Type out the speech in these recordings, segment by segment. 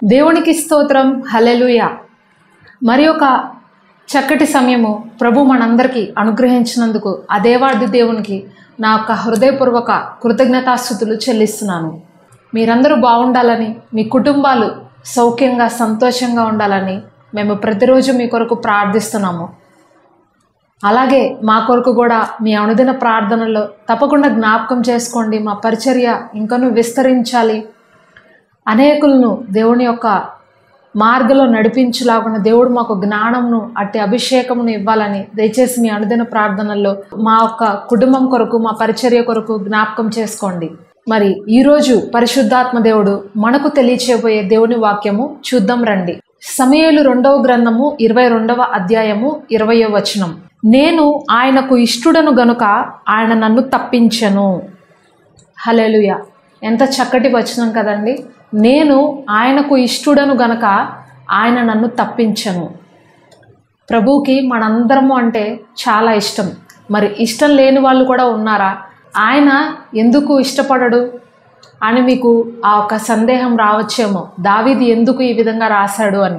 దేవునికి స్తోత్రం హలెలుయ మరి ఒక చక్కటి సమయము ప్రభు మనందరికీ అనుగ్రహించినందుకు ఆ దేవాది దేవునికి నా యొక్క హృదయపూర్వక కృతజ్ఞతాస్థుతులు చెల్లిస్తున్నాను మీరందరూ బాగుండాలని మీ కుటుంబాలు సౌఖ్యంగా సంతోషంగా ఉండాలని మేము ప్రతిరోజు మీ కొరకు ప్రార్థిస్తున్నాము అలాగే మా కొరకు కూడా మీ అనుదిన ప్రార్థనలో తప్పకుండా జ్ఞాపకం చేసుకోండి మా పరిచర్య ఇంకనూ విస్తరించాలి అనేకులను దేవుని యొక్క మార్గంలో నడిపించులాగున దేవుడు మాకు జ్ఞానంను అట్టి అభిషేకమును ఇవ్వాలని దయచేసి మీ అనుదిన ప్రార్థనల్లో మా యొక్క కుటుంబం కొరకు మా పరిచర్య కొరకు జ్ఞాపకం చేసుకోండి మరి ఈరోజు పరిశుద్ధాత్మ దేవుడు మనకు తెలియచేయబోయే దేవుని వాక్యము చూద్దాం రండి సమయలు రెండవ గ్రంథము ఇరవై రెండవ అధ్యాయము ఇరవయో వచనం నేను ఆయనకు ఇష్టుడను గనుక ఆయన నన్ను తప్పించను హలెలుయ ఎంత చక్కటి వచనం కదండి నేను ఆయనకు ఇష్టుడను గనక ఆయన నన్ను తప్పించను ప్రభువుకి మనందరము అంటే చాలా ఇష్టం మరి ఇష్టం లేని వాళ్ళు కూడా ఉన్నారా ఆయన ఎందుకు ఇష్టపడడు అని మీకు ఆ ఒక సందేహం రావచ్చేమో దావీది ఎందుకు ఈ విధంగా రాశాడు అని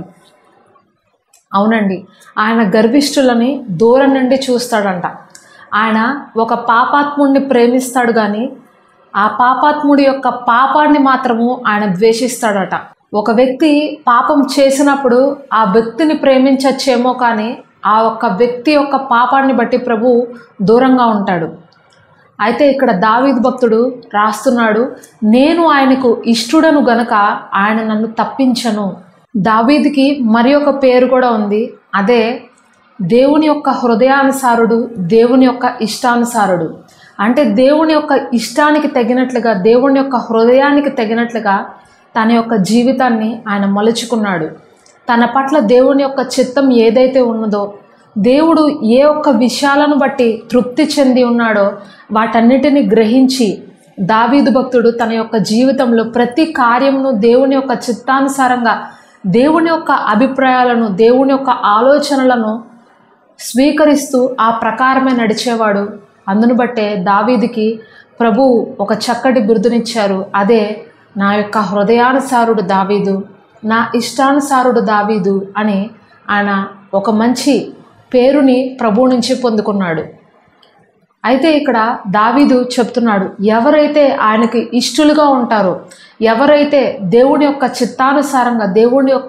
అవునండి ఆయన గర్విష్ఠులని దూరం నుండి చూస్తాడంట ఆయన ఒక పాపాత్ముడిని ప్రేమిస్తాడు కానీ ఆ పాపాత్ముడి యొక్క పాపాన్ని మాత్రము ఆయన ద్వేషిస్తాడట ఒక వ్యక్తి పాపం చేసినప్పుడు ఆ వ్యక్తిని ప్రేమించచ్చేమో కానీ ఆ ఒక్క వ్యక్తి యొక్క పాపాన్ని బట్టి ప్రభు దూరంగా ఉంటాడు అయితే ఇక్కడ దావీద్ భక్తుడు రాస్తున్నాడు నేను ఆయనకు ఇష్టుడను గనక ఆయన నన్ను తప్పించను దావీద్కి మరి ఒక పేరు కూడా ఉంది అదే దేవుని యొక్క హృదయానుసారుడు దేవుని యొక్క ఇష్టానుసారుడు అంటే దేవుని యొక్క ఇష్టానికి తగినట్లుగా దేవుని యొక్క హృదయానికి తగినట్లుగా తన యొక్క జీవితాన్ని ఆయన మలుచుకున్నాడు తన పట్ల దేవుని యొక్క చిత్తం ఏదైతే ఉన్నదో దేవుడు ఏ ఒక్క విషయాలను బట్టి తృప్తి చెంది ఉన్నాడో వాటన్నిటిని గ్రహించి దావీదు భక్తుడు తన యొక్క జీవితంలో ప్రతి కార్యమును దేవుని యొక్క చిత్తానుసారంగా దేవుని యొక్క అభిప్రాయాలను దేవుని యొక్క ఆలోచనలను స్వీకరిస్తూ ఆ ప్రకారమే నడిచేవాడు అందును బట్టే దావీదికి ప్రభు ఒక చక్కటి బిరుదునిచ్చారు అదే నా యొక్క హృదయానుసారుడు దావీదు నా ఇష్టానుసారుడు దావీదు అని ఆయన ఒక మంచి పేరుని ప్రభు నుంచి పొందుకున్నాడు అయితే ఇక్కడ దావీదు చెప్తున్నాడు ఎవరైతే ఆయనకి ఇష్టలుగా ఉంటారో ఎవరైతే దేవుని యొక్క చిత్తానుసారంగా దేవుని యొక్క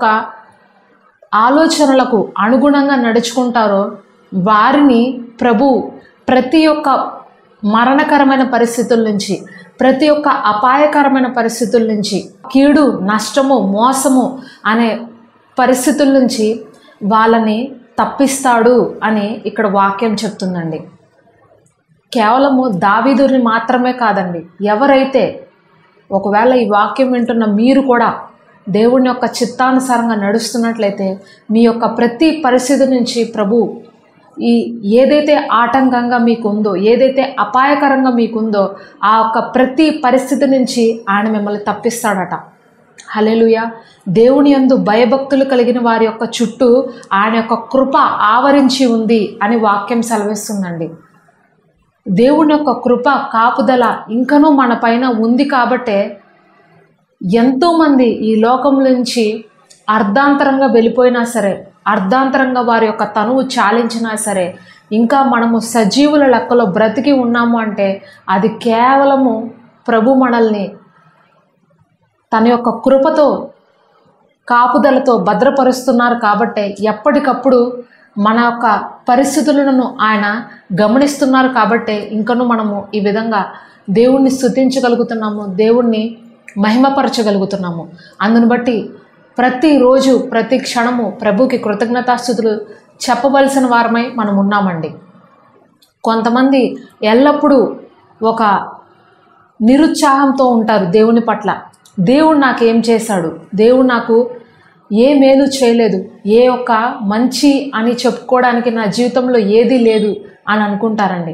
ఆలోచనలకు అనుగుణంగా నడుచుకుంటారో వారిని ప్రభు ప్రతి ఒక్క మరణకరమైన పరిస్థితుల నుంచి ప్రతి ఒక్క అపాయకరమైన పరిస్థితుల నుంచి కీడు నష్టము మోసము అనే పరిస్థితుల నుంచి వాళ్ళని తప్పిస్తాడు అని ఇక్కడ వాక్యం చెప్తుందండి కేవలము దావీదుని మాత్రమే కాదండి ఎవరైతే ఒకవేళ ఈ వాక్యం వింటున్న మీరు కూడా దేవుని యొక్క చిత్తానుసారంగా నడుస్తున్నట్లయితే మీ యొక్క ప్రతి పరిస్థితి నుంచి ప్రభు ఈ ఏదైతే ఆటంకంగా మీకుందో ఏదైతే అపాయకరంగా మీకుందో ఆ యొక్క ప్రతి పరిస్థితి నుంచి ఆయన మిమ్మల్ని తప్పిస్తాడట హలెలుయ దేవుని యందు భయభక్తులు కలిగిన వారి యొక్క చుట్టూ ఆయన యొక్క కృప ఆవరించి ఉంది అని వాక్యం సెలవిస్తుందండి దేవుని యొక్క కృప కాపుదల ఇంకనూ మన పైన ఉంది కాబట్టే ఎంతోమంది ఈ లోకం నుంచి అర్ధాంతరంగా వెళ్ళిపోయినా సరే అర్ధాంతరంగా వారి యొక్క తనువు చాలించినా సరే ఇంకా మనము సజీవుల లెక్కలో బ్రతికి ఉన్నాము అంటే అది కేవలము ప్రభు మనల్ని తన యొక్క కృపతో కాపుదలతో భద్రపరుస్తున్నారు కాబట్టే ఎప్పటికప్పుడు మన యొక్క పరిస్థితులను ఆయన గమనిస్తున్నారు కాబట్టే ఇంకను మనము ఈ విధంగా దేవుణ్ణి స్థుతించగలుగుతున్నాము దేవుణ్ణి మహిమపరచగలుగుతున్నాము అందును బట్టి ప్రతిరోజు ప్రతి క్షణము ప్రభుకి కృతజ్ఞతాస్థుతులు చెప్పవలసిన వారమై మనం ఉన్నామండి కొంతమంది ఎల్లప్పుడూ ఒక నిరుత్సాహంతో ఉంటారు దేవుని పట్ల దేవుడు నాకేం చేశాడు దేవుడు నాకు ఏ మేలు చేయలేదు ఏ ఒక్క మంచి అని చెప్పుకోవడానికి నా జీవితంలో ఏదీ లేదు అని అనుకుంటారండి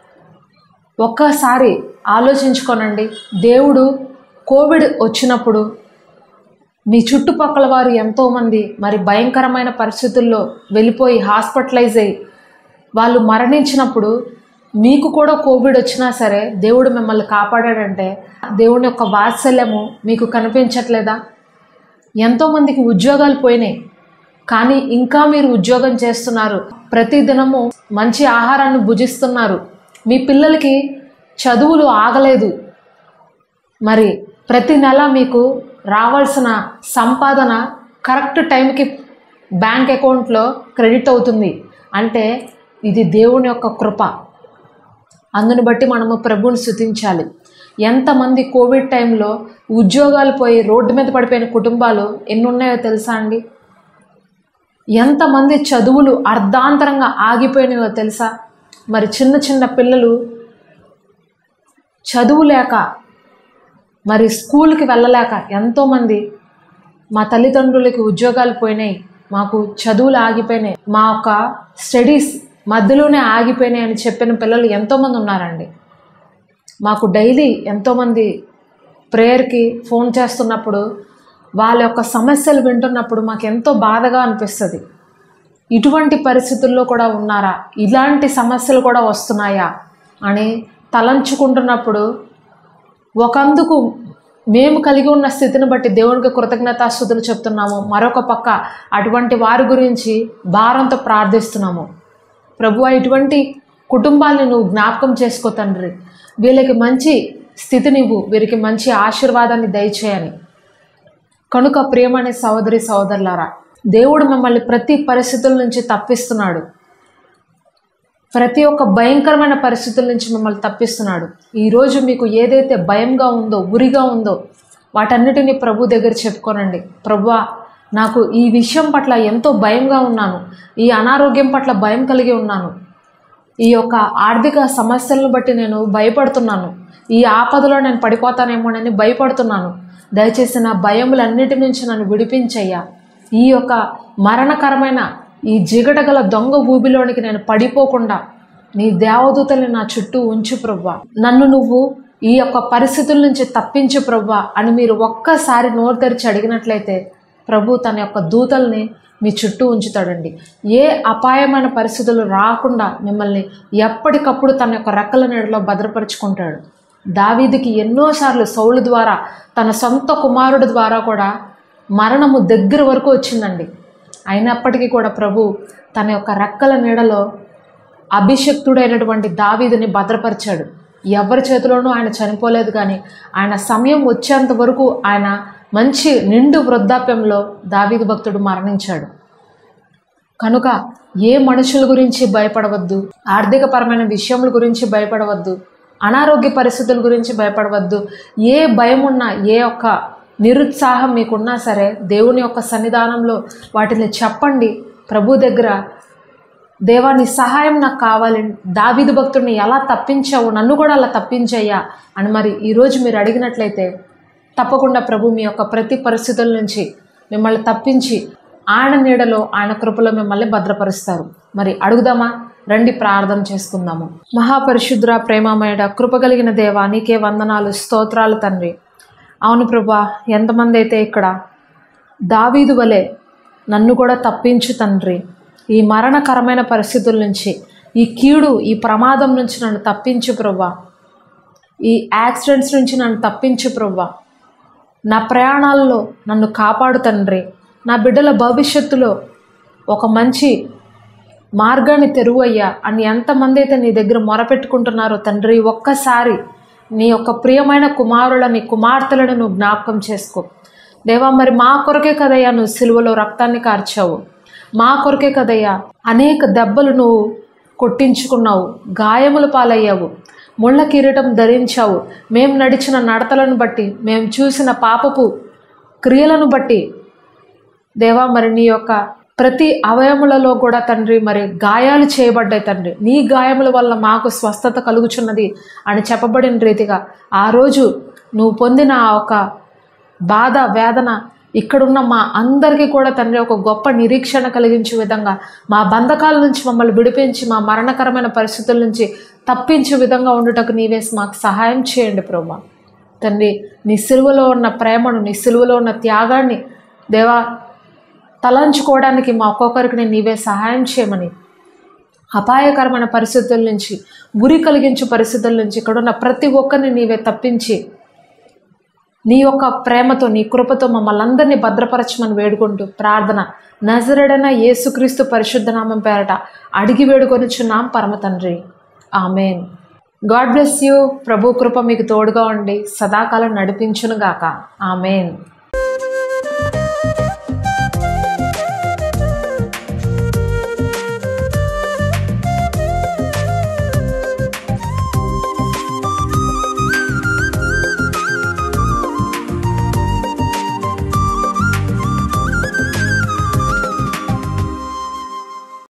ఒక్కసారి ఆలోచించుకోనండి దేవుడు కోవిడ్ వచ్చినప్పుడు మీ చుట్టుపక్కల వారు ఎంతోమంది మరి భయంకరమైన పరిస్థితుల్లో వెళ్ళిపోయి హాస్పిటలైజ్ అయ్యి వాళ్ళు మరణించినప్పుడు మీకు కూడా కోవిడ్ వచ్చినా సరే దేవుడు మిమ్మల్ని కాపాడాడంటే దేవుని యొక్క వాత్సల్యము మీకు కనిపించట్లేదా ఎంతోమందికి ఉద్యోగాలు పోయినాయి కానీ ఇంకా మీరు ఉద్యోగం చేస్తున్నారు ప్రతి దినము మంచి ఆహారాన్ని భుజిస్తున్నారు మీ పిల్లలకి చదువులు ఆగలేదు మరి ప్రతి నెల మీకు రావాల్సిన సంపాదన కరెక్ట్ టైంకి బ్యాంక్ అకౌంట్లో క్రెడిట్ అవుతుంది అంటే ఇది దేవుని యొక్క కృప అందుని బట్టి మనము ప్రభువుని స్థుతించాలి ఎంతమంది కోవిడ్ టైంలో ఉద్యోగాలు పోయి రోడ్డు మీద పడిపోయిన కుటుంబాలు ఎన్ని ఉన్నాయో తెలుసా అండి ఎంతమంది చదువులు అర్ధాంతరంగా ఆగిపోయినాయో తెలుసా మరి చిన్న చిన్న పిల్లలు చదువు లేక మరి స్కూల్కి వెళ్ళలేక ఎంతోమంది మా తల్లిదండ్రులకి ఉద్యోగాలు పోయినాయి మాకు చదువులు ఆగిపోయినాయి మా యొక్క స్టడీస్ మధ్యలోనే ఆగిపోయినాయి అని చెప్పిన పిల్లలు ఎంతోమంది ఉన్నారండి మాకు డైలీ ఎంతోమంది ప్రేయర్కి ఫోన్ చేస్తున్నప్పుడు వాళ్ళ యొక్క సమస్యలు వింటున్నప్పుడు మాకు ఎంతో బాధగా అనిపిస్తుంది ఇటువంటి పరిస్థితుల్లో కూడా ఉన్నారా ఇలాంటి సమస్యలు కూడా వస్తున్నాయా అని తలంచుకుంటున్నప్పుడు ఒకందుకు మేము కలిగి ఉన్న స్థితిని బట్టి దేవునికి కృతజ్ఞతాస్థుతులు చెప్తున్నాము మరొక పక్క అటువంటి వారి గురించి భారంతో ప్రార్థిస్తున్నాము ప్రభు ఇటువంటి కుటుంబాన్ని నువ్వు జ్ఞాపకం చేసుకో తండ్రి వీళ్ళకి మంచి స్థితినివ్వు వీరికి మంచి ఆశీర్వాదాన్ని దయచేయని కనుక ప్రియమనే సహోదరి సహోదరులారా దేవుడు మిమ్మల్ని ప్రతి పరిస్థితుల నుంచి తప్పిస్తున్నాడు ప్రతి ఒక్క భయంకరమైన పరిస్థితుల నుంచి మిమ్మల్ని తప్పిస్తున్నాడు ఈరోజు మీకు ఏదైతే భయంగా ఉందో ఉరిగా ఉందో వాటన్నిటినీ ప్రభు దగ్గర చెప్పుకోనండి ప్రభువా నాకు ఈ విషయం పట్ల ఎంతో భయంగా ఉన్నాను ఈ అనారోగ్యం పట్ల భయం కలిగి ఉన్నాను ఈ యొక్క ఆర్థిక సమస్యలను బట్టి నేను భయపడుతున్నాను ఈ ఆపదలో నేను పడిపోతానేమోనని భయపడుతున్నాను దయచేసి నా భయములన్నిటి నుంచి నన్ను విడిపించయ్యా ఈ యొక్క మరణకరమైన ఈ జిగటగల దొంగ ఊబిలోనికి నేను పడిపోకుండా నీ దేవదూతల్ని నా చుట్టూ ఉంచు ప్రవ్వా నన్ను నువ్వు ఈ యొక్క పరిస్థితుల నుంచి తప్పించు ప్రవ్వా అని మీరు ఒక్కసారి నోరు తెరిచి అడిగినట్లయితే ప్రభు తన యొక్క దూతల్ని మీ చుట్టూ ఉంచుతాడండి ఏ అపాయమైన పరిస్థితులు రాకుండా మిమ్మల్ని ఎప్పటికప్పుడు తన యొక్క రెక్కల నీడలో భద్రపరుచుకుంటాడు దావీదికి ఎన్నోసార్లు సౌలు ద్వారా తన సొంత కుమారుడి ద్వారా కూడా మరణము దగ్గర వరకు వచ్చిందండి అయినప్పటికీ కూడా ప్రభు తన యొక్క రెక్కల నీడలో అభిషక్తుడైనటువంటి దావీదుని భద్రపరిచాడు ఎవరి చేతిలోనూ ఆయన చనిపోలేదు కానీ ఆయన సమయం వచ్చేంత వరకు ఆయన మంచి నిండు వృద్ధాప్యంలో దావీదు భక్తుడు మరణించాడు కనుక ఏ మనుషుల గురించి భయపడవద్దు ఆర్థికపరమైన విషయముల గురించి భయపడవద్దు అనారోగ్య పరిస్థితుల గురించి భయపడవద్దు ఏ భయం ఉన్నా ఏ ఒక్క నిరుత్సాహం మీకున్నా సరే దేవుని యొక్క సన్నిధానంలో వాటిని చెప్పండి ప్రభు దగ్గర దేవా నీ సహాయం నాకు కావాలి దావిదు భక్తుడిని ఎలా తప్పించావు నన్ను కూడా అలా తప్పించయ్యా అని మరి ఈరోజు మీరు అడిగినట్లయితే తప్పకుండా ప్రభు మీ యొక్క ప్రతి పరిస్థితుల నుంచి మిమ్మల్ని తప్పించి ఆయన నీడలో ఆయన కృపలో మిమ్మల్ని భద్రపరుస్తారు మరి అడుగుదామా రండి ప్రార్థన చేసుకుందాము మహాపరిశుద్ర ప్రేమమయుడ కృప కలిగిన దేవా నీకే వందనాలు స్తోత్రాలు తండ్రి అవును ప్రభా ఎంతమంది అయితే ఇక్కడ దావీదు వలె నన్ను కూడా తప్పించు తండ్రి ఈ మరణకరమైన పరిస్థితుల నుంచి ఈ కీడు ఈ ప్రమాదం నుంచి నన్ను తప్పించు ప్రభా ఈ యాక్సిడెంట్స్ నుంచి నన్ను తప్పించు ప్రభా నా ప్రయాణాల్లో నన్ను కాపాడు తండ్రి నా బిడ్డల భవిష్యత్తులో ఒక మంచి మార్గాన్ని తెరువయ్యా అని ఎంతమంది అయితే నీ దగ్గర మొరపెట్టుకుంటున్నారో తండ్రి ఒక్కసారి నీ యొక్క ప్రియమైన కుమారులని కుమార్తెలను నువ్వు జ్ఞాపకం చేసుకో దేవా మరి మా కొరకే కదయ్యా నువ్వు సిలువలో రక్తాన్ని కార్చావు మా కొరకే కదయ్యా అనేక దెబ్బలు నువ్వు కొట్టించుకున్నావు గాయములు పాలయ్యావు ముళ్ళ కిరీటం ధరించావు మేము నడిచిన నడతలను బట్టి మేము చూసిన పాపపు క్రియలను బట్టి దేవా మరి నీ యొక్క ప్రతి అవయములలో కూడా తండ్రి మరి గాయాలు చేయబడ్డాయి తండ్రి నీ గాయముల వల్ల మాకు స్వస్థత కలుగుచున్నది అని చెప్పబడిన రీతిగా ఆ రోజు నువ్వు పొందిన ఆ ఒక బాధ వేదన ఇక్కడున్న మా అందరికీ కూడా తండ్రి ఒక గొప్ప నిరీక్షణ కలిగించే విధంగా మా బంధకాల నుంచి మమ్మల్ని విడిపించి మా మరణకరమైన పరిస్థితుల నుంచి తప్పించే విధంగా ఉండుటకు నీవే మాకు సహాయం చేయండి ప్రభా తండ్రి నీ సిలువలో ఉన్న ప్రేమను నీ సిలువలో ఉన్న త్యాగాన్ని దేవా తలంచుకోవడానికి మా ఒక్కొక్కరికి నీవే సహాయం చేయమని అపాయకరమైన పరిస్థితుల నుంచి గురి కలిగించు పరిస్థితుల నుంచి ఇక్కడ ఉన్న ప్రతి ఒక్కరిని నీవే తప్పించి నీ యొక్క ప్రేమతో నీ కృపతో మమ్మల్ని అందరినీ భద్రపరచమని వేడుకుంటూ ప్రార్థన నజరడన యేసుక్రీస్తు పరిశుద్ధ నామం పేరట అడిగి వేడుకొనిచున్నాం పరమ తండ్రి ఆమెన్ గాడ్ బ్లెస్ యూ ప్రభు కృప మీకు తోడుగా ఉండి సదాకాలం నడిపించునుగాక ఆమెన్